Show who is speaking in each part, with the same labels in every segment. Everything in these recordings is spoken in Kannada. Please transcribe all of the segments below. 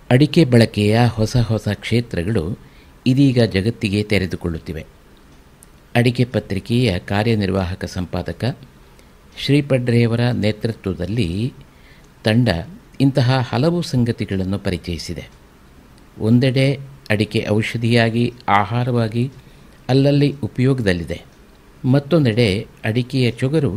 Speaker 1: ಅಡಿಕೆ ಬಳಕೆಯ ಹೊಸ ಹೊಸ ಕ್ಷೇತ್ರಗಳು ಇದೀಗ ಜಗತ್ತಿಗೆ ತೆರೆದುಕೊಳ್ಳುತ್ತಿವೆ ಅಡಿಕೆ ಪತ್ರಿಕೆಯ ಕಾರ್ಯನಿರ್ವಾಹಕ ಸಂಪಾದಕ ಶ್ರೀಪಡ್ರೆಯವರ ನೇತೃತ್ವದಲ್ಲಿ ತಂಡ ಇಂತಹ ಹಲವು ಸಂಗತಿಗಳನ್ನು ಪರಿಚಯಿಸಿದೆ ಒಂದೆಡೆ ಅಡಿಕೆ ಔಷಧಿಯಾಗಿ ಆಹಾರವಾಗಿ ಅಲ್ಲಲ್ಲಿ ಉಪಯೋಗದಲ್ಲಿದೆ ಮತ್ತೊಂದೆಡೆ ಅಡಿಕೆಯ ಚೊಗರು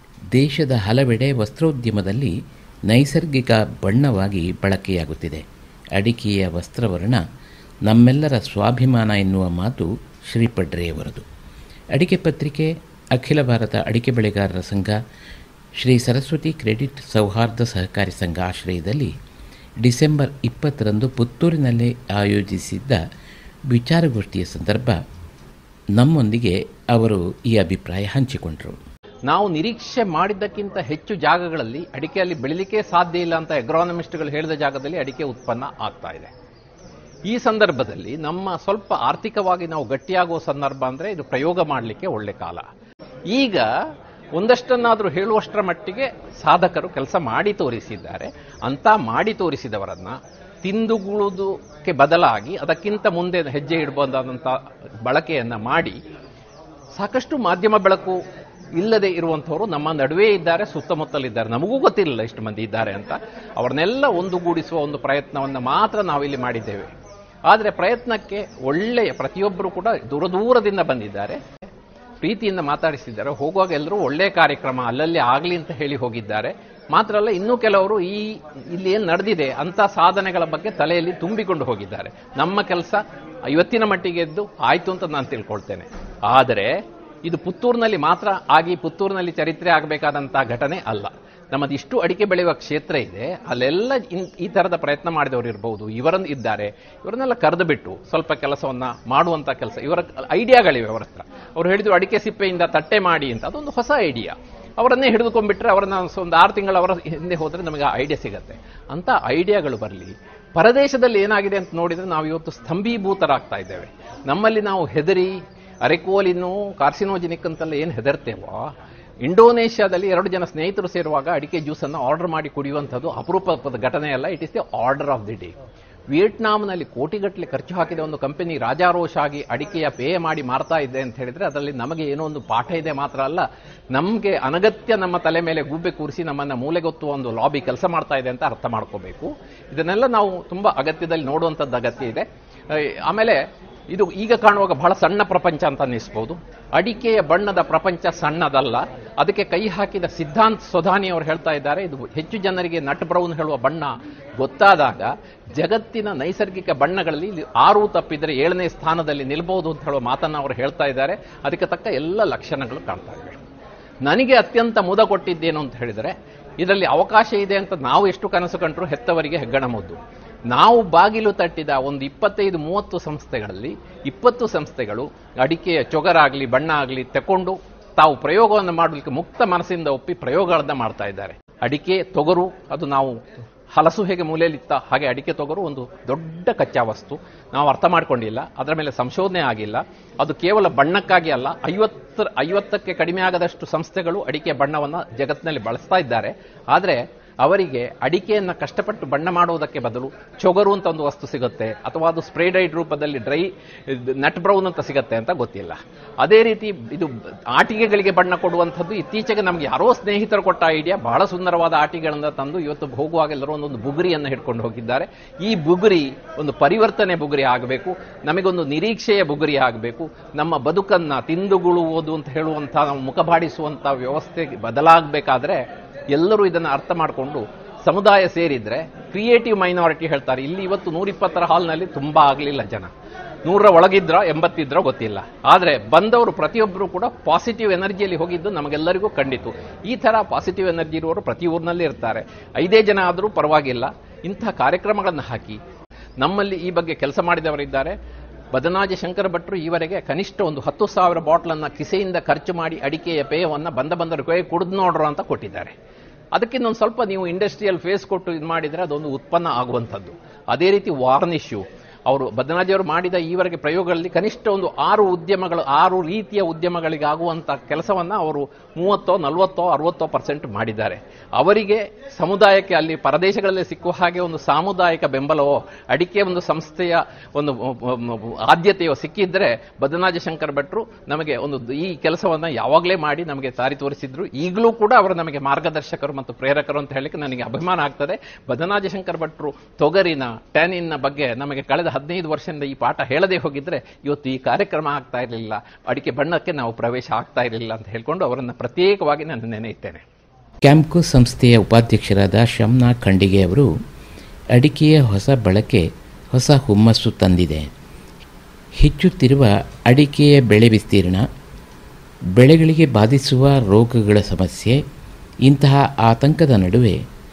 Speaker 1: ದೇಶದ ಹಲವೆಡೆ ವಸ್ತ್ರೋದ್ಯಮದಲ್ಲಿ ನೈಸರ್ಗಿಕ ಬಣ್ಣವಾಗಿ ಬಳಕೆಯಾಗುತ್ತಿದೆ ಅಡಿಕೆಯ ವಸ್ತ್ರವರ್ಣ ನಮ್ಮೆಲ್ಲರ ಸ್ವಾಭಿಮಾನ ಎನ್ನುವ ಮಾತು ಶ್ರೀಪಡ್ರೆಯವರದು ಅಡಿಕೆ ಪತ್ರಿಕೆ ಅಖಿಲ ಭಾರತ ಅಡಿಕೆ ಬೆಳೆಗಾರರ ಸಂಘ ಶ್ರೀ ಸರಸ್ವತಿ ಕ್ರೆಡಿಟ್ ಸೌಹಾರ್ದ ಸಹಕಾರಿ ಸಂಘ ಆಶ್ರಯದಲ್ಲಿ ಡಿಸೆಂಬರ್ ಇಪ್ಪತ್ತರಂದು ಪುತ್ತೂರಿನಲ್ಲಿ ಆಯೋಜಿಸಿದ್ದ ವಿಚಾರಗೋಷ್ಠಿಯ ಸಂದರ್ಭ ನಮ್ಮೊಂದಿಗೆ ಅವರು ಈ ಅಭಿಪ್ರಾಯ ಹಂಚಿಕೊಂಡರು
Speaker 2: ನಾವು ನಿರೀಕ್ಷೆ ಮಾಡಿದ್ದಕ್ಕಿಂತ ಹೆಚ್ಚು ಜಾಗಗಳಲ್ಲಿ ಅಡಿಕೆಯಲ್ಲಿ ಬೆಳಿಲಿಕ್ಕೆ ಸಾಧ್ಯ ಇಲ್ಲ ಅಂತ ಎಗ್ರಾನಮಿಸ್ಟ್ಗಳು ಹೇಳಿದ ಜಾಗದಲ್ಲಿ ಅಡಿಕೆ ಉತ್ಪನ್ನ ಆಗ್ತಾ ಇದೆ ಈ ಸಂದರ್ಭದಲ್ಲಿ ನಮ್ಮ ಸ್ವಲ್ಪ ಆರ್ಥಿಕವಾಗಿ ನಾವು ಗಟ್ಟಿಯಾಗುವ ಸಂದರ್ಭ ಅಂದರೆ ಇದು ಪ್ರಯೋಗ ಮಾಡಲಿಕ್ಕೆ ಒಳ್ಳೆ ಕಾಲ ಈಗ ಒಂದಷ್ಟನ್ನಾದರೂ ಹೇಳುವಷ್ಟರ ಮಟ್ಟಿಗೆ ಸಾಧಕರು ಕೆಲಸ ಮಾಡಿ ತೋರಿಸಿದ್ದಾರೆ ಅಂತ ಮಾಡಿ ತೋರಿಸಿದವರನ್ನ ತಿಂದುಗುಳುವುದಕ್ಕೆ ಬದಲಾಗಿ ಅದಕ್ಕಿಂತ ಮುಂದೆ ಹೆಜ್ಜೆ ಇಡಬಹುದಾದಂಥ ಬಳಕೆಯನ್ನು ಮಾಡಿ ಸಾಕಷ್ಟು ಮಾಧ್ಯಮ ಬೆಳಕು ಇಲ್ಲದೆ ಇರುವಂಥವರು ನಮ್ಮ ನಡುವೆ ಇದ್ದಾರೆ ಸುತ್ತಮುತ್ತಲಿದ್ದಾರೆ ನಮಗೂ ಗೊತ್ತಿಲ್ಲ ಎಷ್ಟು ಮಂದಿ ಇದ್ದಾರೆ ಅಂತ ಅವ್ರನ್ನೆಲ್ಲ ಒಂದುಗೂಡಿಸುವ ಒಂದು ಪ್ರಯತ್ನವನ್ನು ಮಾತ್ರ ನಾವಿಲ್ಲಿ ಮಾಡಿದ್ದೇವೆ ಆದರೆ ಪ್ರಯತ್ನಕ್ಕೆ ಒಳ್ಳೆಯ ಪ್ರತಿಯೊಬ್ಬರು ಕೂಡ ದೂರ ದೂರದಿಂದ ಬಂದಿದ್ದಾರೆ ಪ್ರೀತಿಯಿಂದ ಮಾತಾಡಿಸಿದ್ದಾರೆ ಹೋಗುವಾಗ ಎಲ್ಲರೂ ಒಳ್ಳೆಯ ಕಾರ್ಯಕ್ರಮ ಅಲ್ಲಲ್ಲಿ ಆಗಲಿ ಅಂತ ಹೇಳಿ ಹೋಗಿದ್ದಾರೆ ಮಾತ್ರ ಅಲ್ಲ ಇನ್ನೂ ಕೆಲವರು ಈ ಇಲ್ಲಿ ಏನು ನಡೆದಿದೆ ಅಂತ ಸಾಧನೆಗಳ ಬಗ್ಗೆ ತಲೆಯಲ್ಲಿ ತುಂಬಿಕೊಂಡು ಹೋಗಿದ್ದಾರೆ ನಮ್ಮ ಕೆಲಸ ಇವತ್ತಿನ ಮಟ್ಟಿಗೆ ಎದ್ದು ಆಯ್ತು ಅಂತ ನಾನು ತಿಳ್ಕೊಳ್ತೇನೆ ಆದರೆ ಇದು ಪುತ್ತೂರಿನಲ್ಲಿ ಮಾತ್ರ ಆಗಿ ಪುತ್ತೂರಿನಲ್ಲಿ ಚರಿತ್ರೆ ಆಗಬೇಕಾದಂತಹ ಘಟನೆ ಅಲ್ಲ ನಮ್ಮದು ಇಷ್ಟು ಅಡಿಕೆ ಬೆಳೆಯುವ ಕ್ಷೇತ್ರ ಇದೆ ಅಲ್ಲೆಲ್ಲ ಇನ್- ಈ ತರದ ಪ್ರಯತ್ನ ಮಾಡಿದವರು ಇರಬಹುದು ಇವರನ್ನು ಇದ್ದಾರೆ ಇವರನ್ನೆಲ್ಲ ಕರೆದು ಬಿಟ್ಟು ಸ್ವಲ್ಪ ಕೆಲಸವನ್ನ ಮಾಡುವಂತ ಕೆಲಸ ಇವರ ಐಡಿಯಾಗಳಿವೆ ಅವರ ಹತ್ರ ಅವ್ರು ಹೇಳಿದ್ರು ಅಡಿಕೆ ಸಿಪ್ಪೆಯಿಂದ ತಟ್ಟೆ ಮಾಡಿ ಅಂತ ಅದೊಂದು ಹೊಸ ಐಡಿಯಾ ಅವರನ್ನೇ ಹಿಡಿದುಕೊಂಡ್ಬಿಟ್ರೆ ಅವರನ್ನ ಒಂದು ಆರು ತಿಂಗಳು ಅವರ ಹಿಂದೆ ಹೋದ್ರೆ ನಮಗೆ ಆ ಐಡಿಯಾ ಸಿಗತ್ತೆ ಅಂತ ಐಡಿಯಾಗಳು ಬರಲಿ ಪರದೇಶದಲ್ಲಿ ಏನಾಗಿದೆ ಅಂತ ನೋಡಿದ್ರೆ ನಾವು ಇವತ್ತು ಸ್ತಂಭೀಭೂತರಾಗ್ತಾ ಇದ್ದೇವೆ ನಮ್ಮಲ್ಲಿ ನಾವು ಹೆದರಿ ಅರೆಕೋಲಿನ್ನು ಕಾರ್ಸಿನೋಜಿನಿಕ್ ಅಂತೆಲ್ಲ ಏನು ಹೆದರ್ತೇವೋ ಇಂಡೋನೇಷ್ಯಾದಲ್ಲಿ ಎರಡು ಜನ ಸ್ನೇಹಿತರು ಸೇರುವಾಗ ಅಡಿಕೆ ಜ್ಯೂಸನ್ನು ಆರ್ಡರ್ ಮಾಡಿ ಕುಡಿಯುವಂಥದ್ದು ಅಪರೂಪದ ಘಟನೆ ಅಲ್ಲ it is the order of the day ವಿಯೆಟ್ನಾಂನಲ್ಲಿ ಕೋಟಿಗಟ್ಟಲೆ ಖರ್ಚು ಹಾಕಿದ ಒಂದು ಕಂಪನಿ ರಾಜಾರೋಷ ಆಗಿ ಅಡಿಕೆಯ ಪೇಯ ಮಾಡಿ ಮಾರ್ತಾ ಇದೆ ಅಂತ ಹೇಳಿದ್ರೆ ಅದರಲ್ಲಿ ನಮಗೆ ಏನೋ ಒಂದು ಪಾಠ ಇದೆ ಮಾತ್ರ ಅಲ್ಲ ನಮಗೆ ಅನಗತ್ಯ ನಮ್ಮ ತಲೆ ಮೇಲೆ ಗೂಬೆ ಕೂರಿಸಿ ನಮ್ಮನ್ನ ಮೂಲೆಗೊತ್ತುವ ಒಂದು ಲಾಬಿ ಕೆಲಸ ಮಾಡ್ತಾ ಇದೆ ಅಂತ ಅರ್ಥ ಮಾಡ್ಕೋಬೇಕು ಇದನ್ನೆಲ್ಲ ನಾವು ತುಂಬಾ ಅಗತ್ಯದಲ್ಲಿ ನೋಡುವಂಥದ್ದು ಅಗತ್ಯ ಇದೆ ಅಹ್, ಆಮೇಲೆ ಇದು ಈಗ ಕಾಣುವಾಗ ಬಹಳ ಸಣ್ಣ ಪ್ರಪಂಚ ಅಂತ ಅನ್ನಿಸ್ಬೋದು ಅಡಿಕೆಯ ಬಣ್ಣದ ಪ್ರಪಂಚ ಸಣ್ಣದಲ್ಲ ಅದಕ್ಕೆ ಕೈ ಹಾಕಿದ ಸಿದ್ಧಾಂತ್ ಸೊಧಾನಿ ಅವರು ಹೇಳ್ತಾ ಇದ್ದಾರೆ ಇದು ಹೆಚ್ಚು ಜನರಿಗೆ ನಟ್ ಬ್ರೌನ್ ಹೇಳುವ ಬಣ್ಣ ಗೊತ್ತಾದಾಗ ಜಗತ್ತಿನ ನೈಸರ್ಗಿಕ ಬಣ್ಣಗಳಲ್ಲಿ ಇದು ಆರು ತಪ್ಪಿದರೆ ಏಳನೇ ಸ್ಥಾನದಲ್ಲಿ ನಿಲ್ಬಹುದು ಅಂತ ಹೇಳುವ ಮಾತನ್ನು ಅವರು ಹೇಳ್ತಾ ಇದ್ದಾರೆ ಅದಕ್ಕೆ ತಕ್ಕ ಎಲ್ಲ ಲಕ್ಷಣಗಳು ಕಾಣ್ತಾ ಇವೆ ನನಗೆ ಅತ್ಯಂತ ಮುದ ಕೊಟ್ಟಿದ್ದೇನು ಅಂತ ಹೇಳಿದರೆ ಇದರಲ್ಲಿ ಅವಕಾಶ ಇದೆ ಅಂತ ನಾವು ಎಷ್ಟು ಕನಸು ಕಂಡರೂ ಹೆತ್ತವರಿಗೆ ಹೆಗ್ಗಣ ಮುದ್ದು ನಾವು ಬಾಗಿಲು ತಟ್ಟಿದ ಒಂದು ಇಪ್ಪತ್ತೈದು ಮೂವತ್ತು ಸಂಸ್ಥೆಗಳಲ್ಲಿ ಇಪ್ಪತ್ತು ಸಂಸ್ಥೆಗಳು ಅಡಿಕೆಯ ಚೊಗರಾಗಲಿ ಬಣ್ಣ ಆಗಲಿ ತಕೊಂಡು ತಾವು ಪ್ರಯೋಗವನ್ನು ಮಾಡಲಿಕ್ಕೆ ಮುಕ್ತ ಮನಸ್ಸಿಂದ ಒಪ್ಪಿ ಪ್ರಯೋಗಗಳನ್ನ ಮಾಡ್ತಾ ಇದ್ದಾರೆ ಅಡಿಕೆ ತೊಗರು ಅದು ನಾವು ಹಲಸು ಹೇಗೆ ಮೂಲೆಯಲ್ಲಿತ್ತ ಹಾಗೆ ಅಡಿಕೆ ತೊಗರು ಒಂದು ದೊಡ್ಡ ಕಚ್ಚಾ ವಸ್ತು ನಾವು ಅರ್ಥ ಮಾಡ್ಕೊಂಡಿಲ್ಲ ಅದರ ಮೇಲೆ ಸಂಶೋಧನೆ ಆಗಿಲ್ಲ ಅದು ಕೇವಲ ಬಣ್ಣಕ್ಕಾಗಿ ಅಲ್ಲ ಐವತ್ತರ ಐವತ್ತಕ್ಕೆ ಕಡಿಮೆ ಆಗದಷ್ಟು ಸಂಸ್ಥೆಗಳು ಅಡಿಕೆ ಬಣ್ಣವನ್ನು ಜಗತ್ತಿನಲ್ಲಿ ಬಳಸ್ತಾ ಇದ್ದಾರೆ ಆದರೆ ಅವರಿಗೆ ಅಡಿಕೆಯನ್ನು ಕಷ್ಟಪಟ್ಟು ಬಣ್ಣ ಮಾಡುವುದಕ್ಕೆ ಬದಲು ಚೊಗರು ಅಂತ ಒಂದು ವಸ್ತು ಸಿಗುತ್ತೆ ಅಥವಾ ಅದು ಸ್ಪ್ರೇಡೈಡ್ ರೂಪದಲ್ಲಿ ಡ್ರೈ ನಟ್ ಬ್ರೌನ್ ಅಂತ ಸಿಗುತ್ತೆ ಅಂತ ಗೊತ್ತಿಲ್ಲ ಅದೇ ರೀತಿ ಇದು ಆಟಿಕೆಗಳಿಗೆ ಬಣ್ಣ ಕೊಡುವಂಥದ್ದು ಇತ್ತೀಚೆಗೆ ನಮ್ಗೆ ಯಾರೋ ಸ್ನೇಹಿತರು ಕೊಟ್ಟ ಐಡಿಯಾ ಬಹಳ ಸುಂದರವಾದ ಆಟಿಕೆಗಳನ್ನ ತಂದು ಇವತ್ತು ಹೋಗುವಾಗ ಎಲ್ಲರೂ ಒಂದೊಂದು ಬುಗುರಿಯನ್ನು ಹಿಡ್ಕೊಂಡು ಹೋಗಿದ್ದಾರೆ ಈ ಬುಗುರಿ ಒಂದು ಪರಿವರ್ತನೆ ಬುಗುರಿ ಆಗಬೇಕು ನಮಗೊಂದು ನಿರೀಕ್ಷೆಯ ಬುಗುರಿ ಆಗಬೇಕು ನಮ್ಮ ಬದುಕನ್ನ ತಿಂದುಗುಳುವುದು ಅಂತ ಹೇಳುವಂಥ ನಾವು ಮುಖಬಾಡಿಸುವಂಥ ವ್ಯವಸ್ಥೆ ಬದಲಾಗಬೇಕಾದ್ರೆ ಎಲ್ಲರೂ ಇದನ್ನು ಅರ್ಥ ಮಾಡಿಕೊಂಡು ಸಮುದಾಯ ಸೇರಿದ್ರೆ ಕ್ರಿಯೇಟಿವ್ ಮೈನಾರಿಟಿ ಹೇಳ್ತಾರೆ ಇಲ್ಲಿ ಇವತ್ತು ನೂರಿಪ್ಪತ್ತರ ಹಾಲ್ನಲ್ಲಿ ತುಂಬಾ ಆಗಲಿಲ್ಲ ಜನ ನೂರರ ಒಳಗಿದ್ರ ಎಂಬತ್ತಿದ್ರೋ ಗೊತ್ತಿಲ್ಲ ಆದರೆ ಬಂದವರು ಪ್ರತಿಯೊಬ್ಬರು ಕೂಡ ಪಾಸಿಟಿವ್ ಎನರ್ಜಿಯಲ್ಲಿ ಹೋಗಿದ್ದು ನಮಗೆಲ್ಲರಿಗೂ ಕಂಡಿತು ಈ ಥರ ಪಾಸಿಟಿವ್ ಎನರ್ಜಿ ಇರುವವರು ಪ್ರತಿ ಊರಿನಲ್ಲಿ ಇರ್ತಾರೆ ಐದೇ ಜನ ಆದರೂ ಪರವಾಗಿಲ್ಲ ಇಂಥ ಕಾರ್ಯಕ್ರಮಗಳನ್ನು ಹಾಕಿ ನಮ್ಮಲ್ಲಿ ಈ ಬಗ್ಗೆ ಕೆಲಸ ಮಾಡಿದವರಿದ್ದಾರೆ ಬದನಾಜಿ ಶಂಕರ ಭಟ್ರು ಈವರೆಗೆ ಕನಿಷ್ಠ ಒಂದು ಹತ್ತು ಸಾವಿರ ಬಾಟ್ಲನ್ನು ಕಿಸೆಯಿಂದ ಖರ್ಚು ಮಾಡಿ ಅಡಿಕೆಯ ಪೇಯವನ್ನು ಬಂದ ಬಂದರ ಕೈ ಕುಡಿದು ನೋಡ್ರು ಅಂತ ಕೊಟ್ಟಿದ್ದಾರೆ ಅದಕ್ಕಿನ್ನೊಂದು ಸ್ವಲ್ಪ ನೀವು ಇಂಡಸ್ಟ್ರಿಯಲ್ ಫೇಸ್ ಕೊಟ್ಟು ಇದು ಮಾಡಿದರೆ ಅದೊಂದು ಉತ್ಪನ್ನ ಆಗುವಂಥದ್ದು ಅದೇ ರೀತಿ ವಾರ್ನಿಷು ಅವರು ಬದನಾಜಿಯವರು ಮಾಡಿದ ಈವರೆಗೆ ಪ್ರಯೋಗಗಳಲ್ಲಿ ಕನಿಷ್ಠ ಒಂದು ಆರು ಉದ್ಯಮಗಳು ಆರು ರೀತಿಯ ಉದ್ಯಮಗಳಿಗೆ ಆಗುವಂಥ ಕೆಲಸವನ್ನ ಅವರು ಮೂವತ್ತೋ ನಲವತ್ತೋ ಅರವತ್ತೋ ಪರ್ಸೆಂಟ್ ಮಾಡಿದ್ದಾರೆ ಅವರಿಗೆ ಸಮುದಾಯಕ್ಕೆ ಅಲ್ಲಿ ಪರದೇಶಗಳಲ್ಲಿ ಸಿಕ್ಕುವ ಹಾಗೆ ಒಂದು ಸಾಮುದಾಯಿಕ ಬೆಂಬಲವೋ ಅಡಿಕೆ ಒಂದು ಸಂಸ್ಥೆಯ ಒಂದು ಆದ್ಯತೆಯೋ ಸಿಕ್ಕಿದ್ರೆ ಬದನಾಜ ಶಂಕರ್ ಭಟ್ರು ನಮಗೆ ಒಂದು ಈ ಕೆಲಸವನ್ನ ಯಾವಾಗಲೇ ಮಾಡಿ ನಮಗೆ ದಾರಿ ತೋರಿಸಿದ್ರು ಈಗಲೂ ಕೂಡ ಅವರು ನಮಗೆ ಮಾರ್ಗದರ್ಶಕರು ಮತ್ತು ಪ್ರೇರಕರು ಅಂತ ಹೇಳಲಿಕ್ಕೆ ನನಗೆ ಅಭಿಮಾನ ಆಗ್ತದೆ ಬದನಾಜ ಶಂಕರ್ ಭಟ್ರು ತೊಗರಿನ ಟ್ಯಾನಿನ್ನ ಬಗ್ಗೆ ನಮಗೆ ಕಳೆದ ಹದಿನೈದು ವರ್ಷದಿಂದ ಈ ಪಾಠ ಹೇಳದೆ ಹೋಗಿದ್ರೆ ಇವತ್ತು ಈ ಕಾರ್ಯಕ್ರಮ ಆಗ್ತಾ ಇರಲಿಲ್ಲ ಅಡಿಕೆ ಬಣ್ಣಕ್ಕೆ ನಾವು ಪ್ರವೇಶ ಆಗ್ತಾ ಇರಲಿಲ್ಲ ಅಂತ ಹೇಳ್ಕೊಂಡು ಅವರನ್ನು ಪ್ರತ್ಯೇಕವಾಗಿ ನಾನು ನೆನೆಯುತ್ತೇನೆ
Speaker 1: ಕ್ಯಾಂಪ್ಕೋ ಸಂಸ್ಥೆಯ ಉಪಾಧ್ಯಕ್ಷರಾದ ಶಮ್ನಾ ಖಂಡಿಗೆ ಅವರು ಅಡಿಕೆಯ ಹೊಸ ಬಳಕೆ ಹೊಸ ಹುಮ್ಮಸ್ಸು ತಂದಿದೆ ಹೆಚ್ಚುತ್ತಿರುವ ಅಡಿಕೆಯ ಬೆಳೆ ವಿಸ್ತೀರ್ಣ ಬೆಳೆಗಳಿಗೆ ಬಾಧಿಸುವ ರೋಗಗಳ ಸಮಸ್ಯೆ ಇಂತಹ ಆತಂಕದ ನಡುವೆ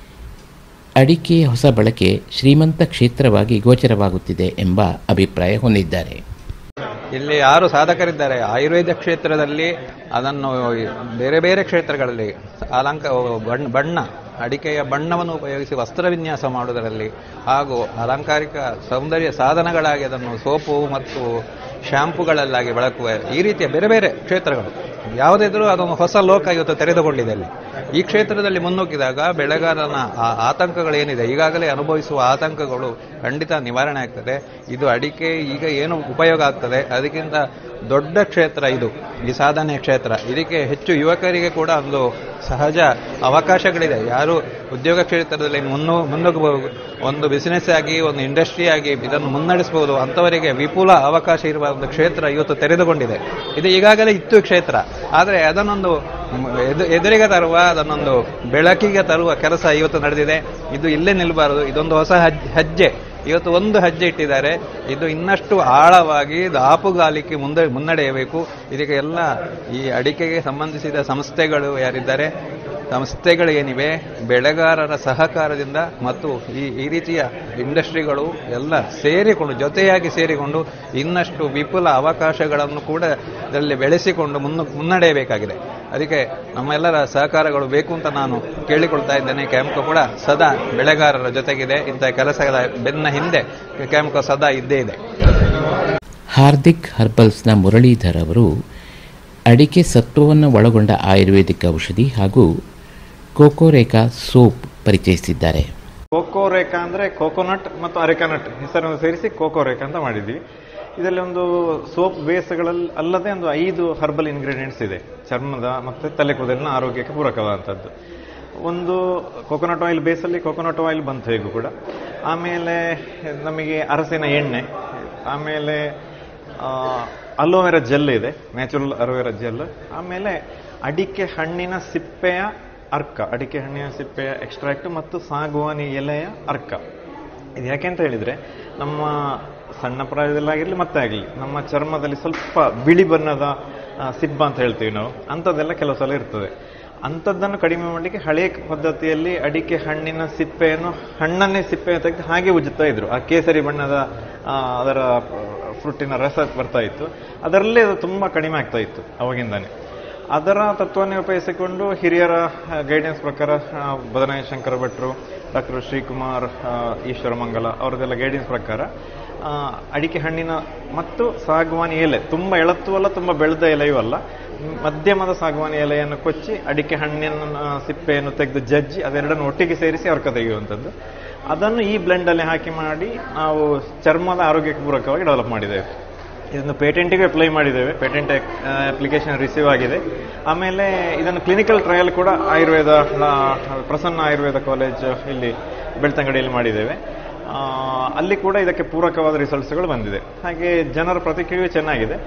Speaker 1: ಅಡಿಕೆಯ ಹೊಸ ಬಳಕೆ ಶ್ರೀಮಂತ ಕ್ಷೇತ್ರವಾಗಿ ಗೋಚರವಾಗುತ್ತಿದೆ ಎಂಬ ಅಭಿಪ್ರಾಯ ಹೊಂದಿದ್ದಾರೆ
Speaker 3: ಇಲ್ಲಿ ಆರು ಸಾಧಕರಿದ್ದಾರೆ ಆಯುರ್ವೇದ ಕ್ಷೇತ್ರದಲ್ಲಿ ಅದನ್ನು ಬೇರೆ ಬೇರೆ ಕ್ಷೇತ್ರಗಳಲ್ಲಿ ಅಲಂಕ ಬಣ್ಣ ಬಣ್ಣ ಅಡಿಕೆಯ ಬಣ್ಣವನ್ನು ಉಪಯೋಗಿಸಿ ವಸ್ತ್ರ ವಿನ್ಯಾಸ ಮಾಡುವುದರಲ್ಲಿ ಹಾಗೂ ಅಲಂಕಾರಿಕ ಸೌಂದರ್ಯ ಸಾಧನಗಳಾಗಿ ಅದನ್ನು ಸೋಪು ಮತ್ತು ಶ್ಯಾಂಪುಗಳಲ್ಲಾಗಿ ಬಳಕುವ ಈ ರೀತಿಯ ಬೇರೆ ಬೇರೆ ಕ್ಷೇತ್ರಗಳು ಯಾವುದಿದ್ರೂ ಅದೊಂದು ಹೊಸ ಲೋಕ ಇವತ್ತು ತೆರೆದುಕೊಂಡಿದೆ ಅಲ್ಲಿ ಈ ಕ್ಷೇತ್ರದಲ್ಲಿ ಮುನ್ನುಗ್ಗಿದಾಗ ಬೆಳೆಗಾರನ ಆ ಆತಂಕಗಳೇನಿದೆ ಈಗಾಗಲೇ ಅನುಭವಿಸುವ ಆತಂಕಗಳು ಖಂಡಿತ ನಿವಾರಣೆ ಆಗ್ತದೆ ಇದು ಅಡಿಕೆ ಈಗ ಏನು ಉಪಯೋಗ ಆಗ್ತದೆ ಅದಕ್ಕಿಂತ ದೊಡ್ಡ ಕ್ಷೇತ್ರ ಇದು ಈ ಸಾಧನೆಯ ಕ್ಷೇತ್ರ ಇದಕ್ಕೆ ಹೆಚ್ಚು ಯುವಕರಿಗೆ ಕೂಡ ಒಂದು ಸಹಜ ಅವಕಾಶಗಳಿದೆ ಯಾರು ಉದ್ಯೋಗ ಕ್ಷೇತ್ರದಲ್ಲಿ ಮುನ್ನು ಮುನ್ನುಗ್ಗಬಹುದು ಒಂದು ಬಿಸಿನೆಸ್ ಆಗಿ ಒಂದು ಇಂಡಸ್ಟ್ರಿ ಆಗಿ ಇದನ್ನು ಮುನ್ನಡೆಸಬಹುದು ಅಂಥವರಿಗೆ ವಿಪುಲ ಅವಕಾಶ ಇರುವ ಒಂದು ಕ್ಷೇತ್ರ ಇವತ್ತು ತೆರೆದುಕೊಂಡಿದೆ ಇದು ಈಗಾಗಲೇ ಇತ್ತು ಕ್ಷೇತ್ರ ಆದರೆ ಅದನ್ನೊಂದು ಎದು- ಎದುರಿಗೆ ತರುವ ಅದನ್ನೊಂದು ಬೆಳಕಿಗೆ ತರುವ ಕೆಲಸ ಇವತ್ತು ನಡೆದಿದೆ ಇದು ಇಲ್ಲೇ ನಿಲ್ಲಬಾರದು ಇದೊಂದು ಹೊಸ ಹಜ್- ಹೆಜ್ಜೆ ಇವತ್ತು ಒಂದು ಹೆಜ್ಜೆ ಇಟ್ಟಿದ್ದಾರೆ ಇದು ಇನ್ನಷ್ಟು ಆಳವಾಗಿ ದಾಪುಗಾಲಿಕೆ ಮುಂದೆ ಮುನ್ನಡೆಯಬೇಕು ಇದಕ್ಕೆ ಎಲ್ಲ ಈ ಅಡಿಕೆಗೆ ಸಂಬಂಧಿಸಿದ ಸಂಸ್ಥೆಗಳು ಯಾರಿದ್ದಾರೆ ಸಂಸ್ಥೆಗಳು ಏನಿವೆ ಬೆಳೆಗಾರರ ಸಹಕಾರದಿಂದ ಮತ್ತು ಈ ಈ ರೀತಿಯ ಇಂಡಸ್ಟ್ರಿಗಳು ಎಲ್ಲ ಸೇರಿಕೊಂಡು ಜೊತೆಯಾಗಿ ಸೇರಿಕೊಂಡು ಇನ್ನಷ್ಟು ವಿಪುಲ ಅವಕಾಶಗಳನ್ನು ಕೂಡ ಇದರಲ್ಲಿ ಬೆಳೆಸಿಕೊಂಡು ಮುನ್ನ ಮುನ್ನಡೆಯಬೇಕಾಗಿದೆ ಅದಕ್ಕೆ ನಮ್ಮೆಲ್ಲರ ಸಹಕಾರಗಳು ಬೇಕು ಅಂತ ನಾನು ಕೇಳಿಕೊಳ್ತಾ ಇದ್ದೇನೆ ಕ್ಯಾಂಪ್ಕೋ ಕೂಡ ಸದಾ ಬೆಳೆಗಾರರ ಜೊತೆಗಿದೆ ಇಂಥ ಕೆಲಸಗಳ ಬೆನ್ನ ಹಿಂದೆ ಕ್ಯಾಂಪ್ಕೋ ಸದಾ ಇದ್ದೇ ಇದೆ
Speaker 1: ಹಾರ್ದಿಕ್ ಹರ್ಬಲ್ಸ್ನ ಮುರಳೀಧರ್ ಅವರು ಅಡಿಕೆ ಸತ್ವವನ್ನು ಒಳಗೊಂಡ ಆಯುರ್ವೇದಿಕ್ ಔಷಧಿ ಹಾಗೂ ಕೋಕೋರೇಕಾ ಸೋಪ್ ಪರಿಚಯಿಸಿದ್ದಾರೆ
Speaker 4: ಕೋಕೋರೇಕಾ ಅಂದ್ರೆ ಕೋಕೋನಟ್ ಮತ್ತು ಅರೆಕಾನಟ್ ಹೆಸರನ್ನು ಸೇರಿಸಿ ಕೋಕೋರೇಕಾ ಅಂತ ಮಾಡಿದ್ವಿ ಇದರಲ್ಲಿ ಒಂದು ಸೋಪ್ ಬೇಸ್ಗಳಲ್ಲಿ ಅಲ್ಲದೆ ಒಂದು ಐದು ಹರ್ಬಲ್ ಇಂಗ್ರೀಡಿಯೆಂಟ್ಸ್ ಇದೆ ಚರ್ಮದ ಮತ್ತು ತಲೆ ಕೂದಲಿನ ಆರೋಗ್ಯಕ್ಕೆ ಪೂರಕವಾದಂಥದ್ದು ಒಂದು ಕೋಕೋನಟ್ ಆಯಿಲ್ ಬೇಸಲ್ಲಿ ಕೋಕೋನಟ್ ಆಯಿಲ್ ಬಂತು ಹೇಗೂ ಕೂಡ ಆಮೇಲೆ ನಮಗೆ ಅರಸಿನ ಎಣ್ಣೆ ಆಮೇಲೆ ಅಲೋವೆರಾ ಜೆಲ್ ಇದೆ ನ್ಯಾಚುರಲ್ ಅಲೋವೆರಾ ಜೆಲ್ ಆಮೇಲೆ ಅಡಿಕೆ ಹಣ್ಣಿನ ಸಿಪ್ಪೆಯ ಅರ್ಕ ಅಡಿಕೆ ಹಣ್ಣಿನ ಸಿಪ್ಪೆಯ ಎಕ್ಸ್ಟ್ರಾಕ್ಟ್ ಮತ್ತು ಸಾಗುವಾನಿ ಎಲೆಯ ಅರ್ಕ ಇದು ಯಾಕೆ ಅಂತ ಹೇಳಿದ್ರೆ ನಮ್ಮ ಸಣ್ಣ ಪ್ರಾಯದಲ್ಲಾಗಿರಲಿ ಮತ್ತೆ ಆಗಲಿ ನಮ್ಮ ಚರ್ಮದಲ್ಲಿ ಸ್ವಲ್ಪ ಬಿಳಿ ಬಣ್ಣದ ಆ, ಸಿಬ್ಬ ಅಂತ ಹೇಳ್ತೀವಿ ನಾವು ಅಂಥದ್ದೆಲ್ಲ ಕೆಲವು ಸಲ ಇರ್ತದೆ ಅಂಥದ್ದನ್ನು ಕಡಿಮೆ ಮಾಡಲಿಕ್ಕೆ ಹಳೆಯ ಪದ್ಧತಿಯಲ್ಲಿ ಅಡಿಕೆ ಹಣ್ಣಿನ ಸಿಪ್ಪೆಯನ್ನು ಹಣ್ಣನ್ನೇ ಸಿಪ್ಪೆ ತೆಗೆದು ಹಾಗೆ ಉಜ್ಜುತ್ತಾ ಇದ್ರು ಆ ಕೇಸರಿ ಬಣ್ಣದ ಆ, ಅದರ ಫ್ರೂಟಿನ ರಸ ಬರ್ತಾ ಇತ್ತು ಅದರಲ್ಲೇ ಅದು ತುಂಬ ಕಡಿಮೆ ಆಗ್ತಾ ಇತ್ತು ಅವಾಗಿಂದಾನೆ ಅದರ ತತ್ವವನ್ನು ಉಪಯೋಗಿಸಿಕೊಂಡು ಹಿರಿಯರ ಗೈಡೆನ್ಸ್ ಪ್ರಕಾರ ಆ, ಬದನಾಯ ಶಂಕರ ಭಟ್ರು ಡಾಕ್ಟರ್ ಶ್ರೀಕುಮಾರ್ ಆ, ಈಶ್ವರ ಮಂಗಲ ಅವರದೆಲ್ಲ ಗೈಡೆನ್ಸ್ ಪ್ರಕಾರ ಆ, ಅಡಿಕೆ ಹಣ್ಣಿನ ಮತ್ತು ಸಾಗುವಾನಿ ಎಲೆ ತುಂಬ ಎಳತ್ತು ಅಲ್ಲ ತುಂಬ ಬೆಳೆದ ಎಲೆಯೂ ಅಲ್ಲ ಮ್, ಮಧ್ಯಮದ ಸಾಗುವಾನಿ ಎಲೆಯನ್ನು ಕೊಚ್ಚಿ ಅಡಿಕೆ ಹಣ್ಣಿನ ಆ, ಸಿಪ್ಪೆಯನ್ನು ತೆಗೆದು ಜಜ್ಜಿ ಅದೆರಡನ್ನು ಒಟ್ಟಿಗೆ ಸೇರಿಸಿ ಅರ್ಕ ತೆಗೆಯುವಂಥದ್ದು ಅದನ್ನು ಈ ಬ್ಲೆಂಡಲ್ಲಿ ಹಾಕಿ ಮಾಡಿ ನಾವು ಚರ್ಮದ ಆರೋಗ್ಯಕ್ಕೆ ಪೂರಕವಾಗಿ ಡೆವಲಪ್ ಮಾಡಿದ್ದೇವೆ ಇದನ್ನು ಪೇಟೆಂಟಿಗೆ ಅಪ್ಲೈ ಮಾಡಿದ್ದೇವೆ ಪೇಟೆಂಟ್ ಅಪ್ಲಿಕೇಶನ್ ರಿಸೀವ್ ಆಗಿದೆ ಆಮೇಲೆ ಇದನ್ನು ಕ್ಲಿನಿಕಲ್ ಟ್ರಯಲ್ ಕೂಡ ಆಯುರ್ವೇದ ಆ, ಪ್ರಸನ್ನ ಆಯುರ್ವೇದ ಕಾಲೇಜ್ ಇಲ್ಲಿ ಬೆಳ್ತಂಗಡಿಯಲ್ಲಿ ಮಾಡಿದ್ದೇವೆ ಆ, ಅಲ್ಲಿ ಕೂಡ ಇದಕ್ಕೆ ಪೂರಕವಾದ ರಿಸಲ್ಟ್ಸ್ಗಳು ಬಂದಿದೆ ಹಾಗೆ ಜನರ ಪ್ರತಿಕ್ರಿಯೆ ಚೆನ್ನಾಗಿದೆ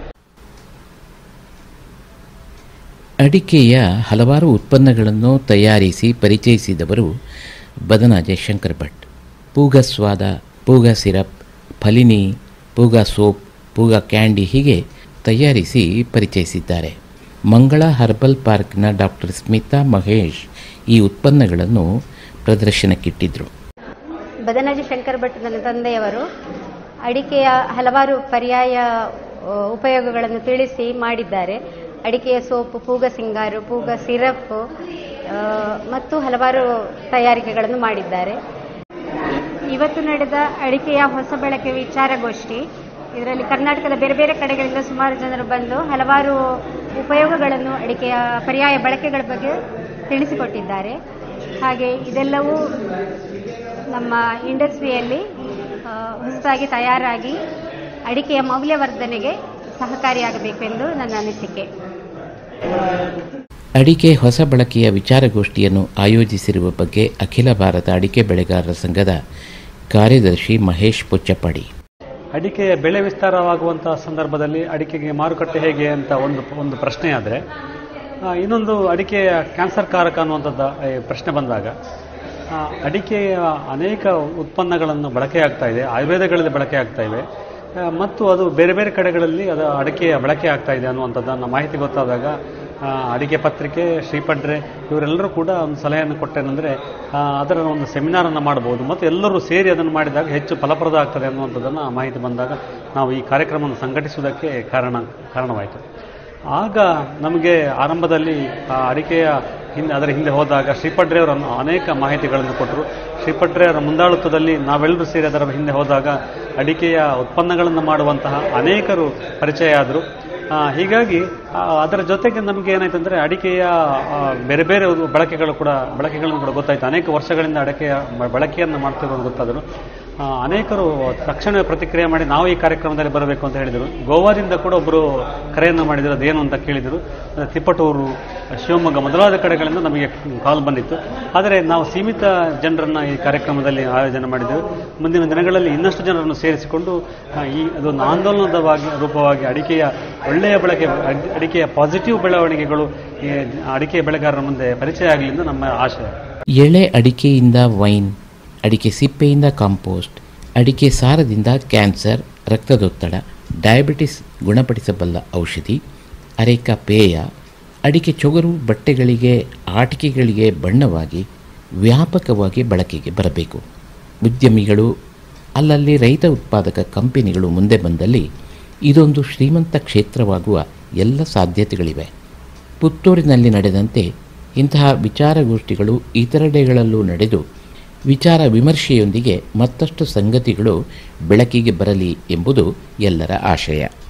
Speaker 1: ಅಡಿಕೆಯ ಹಲವಾರು ಉತ್ಪನ್ನಗಳನ್ನು ತಯಾರಿಸಿ ಪರಿಚಯಿಸಿದವರು ಬದನಾಜೆ Shankar Bhat Pooga Swada Pooga syrup Phalini Pooga soap Pooga candy ಹೀಗೆ ತಯಾರಿಸಿ ಪರಿಚಯಿಸಿದ್ದಾರೆ ಮಂಗಳ ಹರ್ಬಲ್ ಪಾರ್ಕ್ನ ಡಾಕ್ಟರ್ ಸ್ಮಿತಾ ಮಹೇಶ್ ಈ ಉತ್ಪನ್ನಗಳನ್ನು ಪ್ರದರ್ಶನಕ್ಕಿಟ್ಟಿದ್ರು
Speaker 5: ಬದನಾಜಿ ಶಂಕರ್ ಭಟ್ ನನ್ನ ತಂದೆಯವರು ಅಡಿಕೆಯ ಹಲವಾರು ಪರ್ಯಾಯ ಆ, ಉಪಯೋಗಗಳನ್ನು ತಿಳಿಸಿ ಮಾಡಿದ್ದಾರೆ ಅಡಿಕೆಯ ಸೋಪು ಪೂಗ ಸಿಂಗಾರು ಪೂಗ ಸಿರಪ್ ಆ, ಮತ್ತು ಹಲವಾರು ತಯಾರಿಕೆಗಳನ್ನು ಮಾಡಿದ್ದಾರೆ ಇವತ್ತು ನಡೆದ ಅಡಿಕೆಯ ಹೊಸ ಬಳಕೆ ವಿಚಾರಗೋಷ್ಠಿ ಇದರಲ್ಲಿ ಕರ್ನಾಟಕದ ಬೇರೆ ಬೇರೆ ಕಡೆಗಳಿಂದ ಸುಮಾರು ಜನರು ಬಂದು ಹಲವಾರು ಉಪಯೋಗಗಳನ್ನು ಅಡಿಕೆಯ ಪರ್ಯಾಯ ಬಳಕೆಗಳ ಬಗ್ಗೆ ತಿಳಿಸಿಕೊಟ್ಟಿದ್ದಾರೆ ಹಾಗೆ ಇದೆಲ್ಲವೂ ನಮ್ಮ ಇಂಡಸ್ಟ್ರಿಯಲ್ಲಿ ಆ, ಹೊಸದಾಗಿ ತಯಾರಾಗಿ ಅಡಿಕೆಯ ಮೌಲ್ಯವರ್ಧನೆಗೆ ಸಹಕಾರಿಯಾಗಬೇಕೆಂದು ನನ್ನ ಅನಿಸಿಕೆ
Speaker 1: ಅಡಿಕೆ ಹೊಸ ಬಳಕೆಯ ವಿಚಾರಗೋಷ್ಠಿಯನ್ನು ಆಯೋಜಿಸಿರುವ ಬಗ್ಗೆ ಅಖಿಲ ಭಾರತ ಅಡಿಕೆ ಬೆಳೆಗಾರರ ಸಂಘದ ಕಾರ್ಯದರ್ಶಿ ಮಹೇಶ್ ಪುಚ್ಚಪ್ಪಾಡಿ
Speaker 6: ಅಡಿಕೆಯ ಬೆಳೆ ವಿಸ್ತಾರವಾಗುವಂತಹ ಸಂದರ್ಭದಲ್ಲಿ ಅಡಿಕೆಗೆ ಮಾರುಕಟ್ಟೆ ಹೇಗೆ ಅಂತ ಒಂದು ಒಂದು ಪ್ರಶ್ನೆ ಆದರೆ ಇನ್ನೊಂದು ಅಡಿಕೆಯ ಕ್ಯಾನ್ಸರ್ ಕಾರಕ ಅನ್ನುವಂಥದ್ದು ಈ ಪ್ರಶ್ನೆ ಬಂದಾಗ ಆ, ಅಡಿಕೆಯ ಅನೇಕ ಉತ್ಪನ್ನಗಳನ್ನು ಬಳಕೆಯಾಗ್ತಾ ಇದೆ ಆಯುರ್ವೇದಗಳಲ್ಲಿ ಬಳಕೆ ಆಗ್ತಾ ಇವೆ ಆ, ಮತ್ತು ಅದು ಬೇರೆ ಬೇರೆ ಕಡೆಗಳಲ್ಲಿ ಅದು ಅಡಿಕೆಯ ಬಳಕೆ ಆಗ್ತಾ ಇದೆ ಅನ್ನುವಂಥದ್ದನ್ನು ಮಾಹಿತಿ ಗೊತ್ತಾದಾಗ ಆ, ಅಡಿಕೆ ಪತ್ರಿಕೆ ಶ್ರೀಪಡ್ರೆ ಇವರೆಲ್ಲರೂ ಕೂಡ ಒಂದು ಸಲಹೆಯನ್ನು ಕೊಟ್ಟೇನೆಂದರೆ ಅದರ ಒಂದು ಸೆಮಿನಾರನ್ನು ಮಾಡಬಹುದು ಮತ್ತು ಎಲ್ಲರೂ ಸೇರಿ ಅದನ್ನು ಮಾಡಿದಾಗ ಹೆಚ್ಚು ಫಲಪ್ರದ ಆಗ್ತದೆ ಅನ್ನುವಂಥದ್ದನ್ನು ಮಾಹಿತಿ ಬಂದಾಗ ನಾವು ಈ ಕಾರ್ಯಕ್ರಮವನ್ನು ಸಂಘಟಿಸುವುದಕ್ಕೆ ಕಾರಣ ಕಾರಣವಾಯಿತು ಆಗ ನಮಗೆ ಆರಂಭದಲ್ಲಿ ಆ ಅಡಿಕೆಯ ಹಿಂದೆ ಅದರ ಹಿಂದೆ ಹೋದಾಗ ಶ್ರೀಪಡ್ರೆಯವರು ಅನೇಕ ಮಾಹಿತಿಗಳನ್ನು ಕೊಟ್ಟರು ಶ್ರೀಪಡ್ರೆಯವರ ಮುಂದಾಳುತ್ವದಲ್ಲಿ ನಾವೆಲ್ಲರೂ ಸೇರಿ ಅದರ ಹಿಂದೆ ಹೋದಾಗ ಅಡಿಕೆಯ ಉತ್ಪನ್ನಗಳನ್ನು ಮಾಡುವಂತಹ ಅನೇಕರು ಪರಿಚಯ ಆದರು ಆ, ಹೀಗಾಗಿ ಆ, ಅದರ ಜೊತೆಗೆ ನಮಗೆ ಏನಾಯ್ತು ಅಂದರೆ ಅಡಿಕೆಯ ಆ, ಬೇರೆ ಬೇರೆ ಒಂದು ಬಳಕೆಗಳು ಕೂಡ ಬಳಕೆಗಳನ್ನು ಕೂಡ ಗೊತ್ತಾಯಿತು ಅನೇಕ ವರ್ಷಗಳಿಂದ ಅಡಿಕೆಯ ಬ- ಬಳಕೆಯನ್ನು ಮಾಡ್ತಿರೋದು ಗೊತ್ತಾದರು ಆ, ಅನೇಕರು ತಕ್ಷಣ ಪ್ರತಿಕ್ರಿಯೆ ಮಾಡಿ ನಾವು ಈ ಕಾರ್ಯಕ್ರಮದಲ್ಲಿ ಬರಬೇಕು ಅಂತ ಹೇಳಿದರು ಗೋವಾದಿಂದ ಕೂಡ ಒಬ್ಬರು ಕರೆಯನ್ನು ಮಾಡಿದರು ಅದೇನು ಅಂತ ಕೇಳಿದರು ಆ, ತಿಪ್ಪಟೂರು ಶಿವಮೊಗ್ಗ ಮೊದಲಾದ ಕಡೆಗಳಿಂದ ನಮಗೆ ಕಾಲ್ ಬಂದಿತ್ತು ಆದರೆ ನಾವು ಸೀಮಿತ ಜನರನ್ನು ಈ ಕಾರ್ಯಕ್ರಮದಲ್ಲಿ ಆಯೋಜನೆ ಮಾಡಿದ್ದೆವು ಮುಂದಿನ ದಿನಗಳಲ್ಲಿ ಇನ್ನಷ್ಟು ಜನರನ್ನು ಸೇರಿಸಿಕೊಂಡು ಆ, ಈ ಅದೊಂದು ಆಂದೋಲನದವಾಗಿ ರೂಪವಾಗಿ ಅಡಿಕೆಯ ಒಳ್ಳೆಯ ಬಳಕೆ ಅಡಿ- ಅಡಿಕೆಯ ಪಾಸಿಟಿವ್ ಬೆಳವಣಿಗೆಗಳು ಈ ಅಡಿಕೆ ಬೆಳೆಗಾರರ ಮುಂದೆ ಪರಿಚಯ ಆಗಲಿ ಎಂದು ನಮ್ಮ ಆಶಯ
Speaker 1: ಎಳೆ ಅಡಿಕೆಯಿಂದ ವೈನ್ ಅಡಿಕೆ ಸಿಪ್ಪೆಯಿಂದ ಕಾಂಪೋಸ್ಟ್ ಅಡಿಕೆ ಸಾರದಿಂದ ಕ್ಯಾನ್ಸರ್ ರಕ್ತದೊತ್ತಡ ಡಯಾಬಿಟಿಸ್ ಗುಣಪಡಿಸಬಲ್ಲ ಔಷಧಿ ಅರೇಕ ಪೇಯ ಅಡಿಕೆ ಚೊಗರು ಬಟ್ಟೆಗಳಿಗೆ ಆಟಿಕೆಗಳಿಗೆ ಬಣ್ಣವಾಗಿ ವ್ಯಾಪಕವಾಗಿ ಬಳಕೆಗೆ ಬರಬೇಕು ಉದ್ಯಮಿಗಳು ಅಲ್ಲಲ್ಲಿ ರೈತ ಉತ್ಪಾದಕ ಕಂಪನಿಗಳು ಮುಂದೆ ಬಂದಲ್ಲಿ ಇದೊಂದು ಶ್ರೀಮಂತ ಕ್ಷೇತ್ರವಾಗುವ ಎಲ್ಲ ಸಾಧ್ಯತೆಗಳಿವೆ ಪುತ್ತೂರಿನಲ್ಲಿ ನಡೆದಂತೆ ಇಂತಹ ವಿಚಾರಗೋಷ್ಠಿಗಳು ಇತರೆಡೆಗಳಲ್ಲೂ ನಡೆದು ವಿಚಾರ ವಿಮರ್ಶೆಯೊಂದಿಗೆ ಮತ್ತಷ್ಟು ಸಂಗತಿಗಳು ಬೆಳಕಿಗೆ ಬರಲಿ ಎಂಬುದು ಎಲ್ಲರ ಆಶಯ